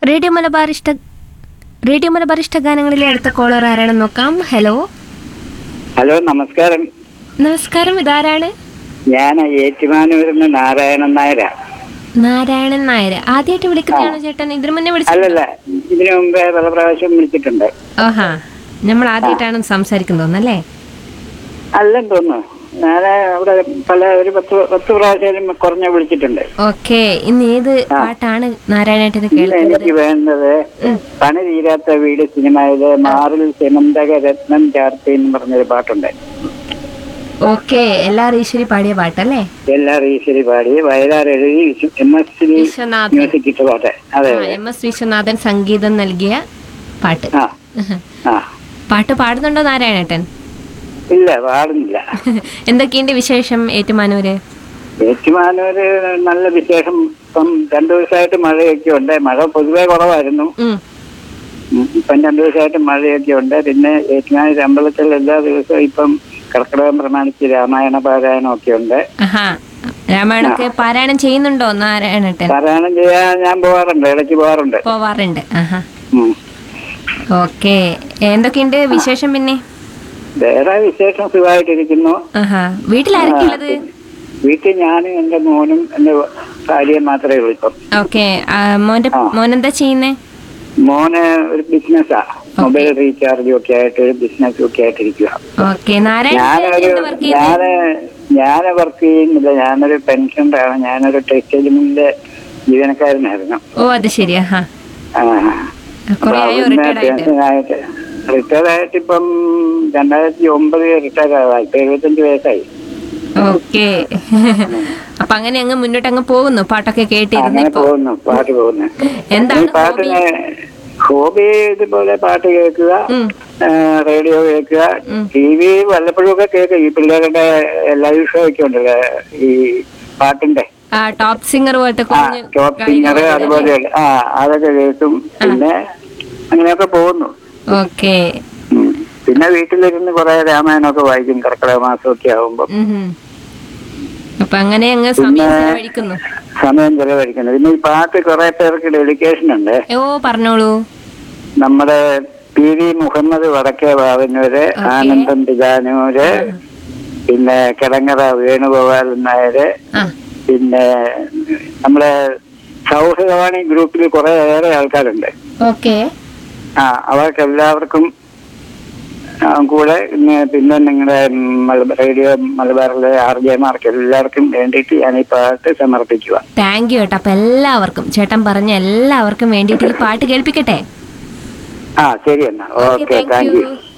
Radio Malabar ഇഷ്ട radio Malabar ഇഷ്ട ഗാനങ്ങളിലെ അടുത്ത കോളർ ആരാണെന്ന് നോക്കാം ഹലോ ഹലോ നമസ്കാരം നമസ്കാരം ഇതാരാണ് ഞാൻ ഏറ്റുമാനൂരിൽ നിന്ന് നാരായണൻ നായരാ നാരായണൻ നായർ ആദ്യമായിട്ട് വിളിക്കുന്നതാണോ ചേട്ടൻ ഇതിനു മുന്നേ വിളിച്ചു അല്ലല്ല ഇതിനു മുമ്പേ പല പ്രാവശ്യം വിളിച്ചിട്ടുണ്ട് ഓഹാ നമ്മൾ ആദ്യമായിട്ടാണ് സംസാരിക്കുന്നത് തോന്നല്ലേ അല്ലെന്ന് തോന്നുന്നു ഞാൻ അവിടെ പല ഒരു പത്ത് പത്ത് പ്രാവശ്യം കുറഞ്ഞ വിളിച്ചിട്ടുണ്ട് ഓക്കെ ഇന്ന് ഏത് പാട്ടാണ് നാരായണേട്ടന് ഇന്ന് കേൾക്കുന്നത് എനിക്ക് വേണ്ടത് പണി തീരാത്ത വീട് സിനിമയിലെ മാറിൽ സെമന്തക രത്നം ചാർത്തി എന്ന് പറഞ്ഞൊരു പാട്ടുണ്ട് ഓക്കെ എല്ലാരും ഈശ്വരി പാടിയ പാട്ടല്ലേ എല്ലാ ഈശ്വരി പാടി വയലാർ എഴുതി വിശു- M S C Viswanathan music ഇട്ട പാട്ട് അതെ ആ, എം എസ് വിശ്വനാഥൻ സംഗീതം നൽകിയ പാട്ട് ആ ആ പാട്ട് പാടുന്നുണ്ടോ നാരായണേട്ടൻ ഇല്ല പാടുന്നില്ല എന്തൊക്കെയുണ്ട് വിശേഷം ഏറ്റുമാനൂര് ഏറ്റുമാനൂര് നല്ല വിശേഷം ഇപ്പം രണ്ടു ദിവസമായിട്ട് മഴയൊക്കെ ഉണ്ട് മഴ പൊതുവെ കുറവായിരുന്നു ഉം. ഉം, ഇപ്പം രണ്ടു ദിവസമായിട്ട് മഴയൊക്കെ ഉണ്ട് പിന്നെ ഏറ്റുമാനൂർ അമ്പലത്തിൽ എല്ലാ ദിവസവും ഇപ്പം കർക്കിടകം പ്രമാണിച്ച് രാമായണ പാരായണം ഒക്കെ ഉണ്ട് ആഹാ രാമായണൊക്കെ പാരായണം ചെയ്യുന്നുണ്ടോ നാരായണേട്ടൻ പാരായണം ചെയ്യാൻ ഞാൻ പോവാറുണ്ട് ഇടയ്ക്ക് പോവാറുണ്ട് പോവാറുണ്ട് ആഹാ ഉം. ഓക്കെ എന്തൊക്കെയുണ്ട് വിശേഷം പിന്നെ വേറെ വിശേഷം സുഖമായിട്ടിരിക്കുന്നു ആഹാ വീട്ടിലാരൊക്കെ ഉള്ളത് വീട്ടിൽ ഞാനും എന്റെ മോനും എന്റെ ഭാര്യയും മാത്രമേ ഉള്ളൂ ഇപ്പം ഓക്കെ മോന്റെ മോനെന്താ ചെയ്യുന്നേ മോന് ഒരു ബിസിനസ്സാ മൊബൈൽ റീചാർജും ഒക്കെ ആയിട്ട് ഒരു ബിസിനസ്സും ഒക്കെ ആയിട്ടിരിക്കുക ഓക്കെ നാരായണൻ ഞാനൊരു വർക്ക് ചെയ്യുന്നത് ഞാന് ഞാന് വർക്ക് ചെയ്യുന്നില്ല ഞാനൊരു പെൻഷൻഡാണ് ഞാനൊരു ടെക്സ്റ്റൈൽ മില്ലിലെ ജീവനക്കാരനായിരുന്നു ഓ അത് ശരി ആഹാ ആ. കുറെ ആയോ അപ്പൊ റിട്ടയർഡ് ആയിട്ട് പെൻഷനായിട്ട് റിട്ടയർഡ് ആയിട്ട് ഇപ്പം രണ്ടായിരത്തി ഒമ്പത് റിട്ടയർഡ് ആവാം ഇപ്പൊ എഴുപത്തഞ്ച് വയസ്സായി ഓക്കെ അപ്പൊ അങ്ങനെ അങ്ങ് മുന്നോട്ട് അങ്ങ് പോകുന്നു പാട്ടൊക്കെ കേട്ടിരുന്നു അങ്ങനെ ഇപ്പൊ പോകുന്നു പാട്ട് പോകുന്നു എന്താണ് ഈ പാട്ടിന് ഹോബി ഇതുപോലെ പാട്ട് കേൾക്കുക ഉം. റേഡിയോ കേൾക്കുക ടി വി വല്ലപ്പോഴും ഒക്കെ കേൾക്കുക ഈ പിള്ളേരുടെ ലൈവ് ഷോ ഒക്കെ ഉണ്ടല്ലോ ഈ പാട്ടിന്റെ ആ ടോപ്പ് സിംഗർ പോലത്തെ ആ കുഞ്ഞ് ടോപ്പ് സിംഗർ അതുപോലെ ആ അതൊക്കെ കേൾക്കും പിന്നെ അങ്ങനെയൊക്കെ പോകുന്നു ഓക്കെ ഉം. പിന്നെ വീട്ടിലിരുന്ന് കുറെ രാമായണമൊക്കെ വായിക്കും കർക്കിടക മാസമൊക്കെ ആകുമ്പോൾ അപ്പൊ അങ്ങനെ അങ്ങ് സമയം ചെലവഴിക്കുന്നു സമയം ചെലവഴിക്കുന്നത് പിന്നെ ഈ പാട്ട് കുറെ പേർക്ക് ഡെഡിക്കേഷൻ ഉണ്ട് ഓ പറഞ്ഞോളൂ നമ്മുടെ പി വി മുഹമ്മദ് വടക്കേ ബാവന്നൂര് ആനന്ദം തിജാനൂര് പിന്നെ കിടങ്ങറ വേണുഗോപാലൻ നായര് ആ പിന്നെ നമ്മുടെ സൗഹൃദവാണി ഗ്രൂപ്പിൽ കുറെ ഏറെ ആൾക്കാരുണ്ട് ഓക്കെ ആ അവർക്ക് എല്ലാവർക്കും ആ, കൂടെ ഇന്ന് പിന്നെ നിങ്ങളുടെ മലബാർ റേഡിയോ മലബാറിലെ ആർ ജെമാർക്ക് എല്ലാവർക്കും വേണ്ടിയിട്ട് ഞാൻ ഈ പാട്ട് സമർപ്പിക്കുക താങ്ക് യു കേട്ടോ അപ്പൊ എല്ലാവർക്കും ചേട്ടൻ പറഞ്ഞ എല്ലാവർക്കും വേണ്ടിയിട്ട് ഈ പാട്ട് കേൾപ്പിക്കട്ടെ ആ ശരി എന്നാ okay okay thank thank you U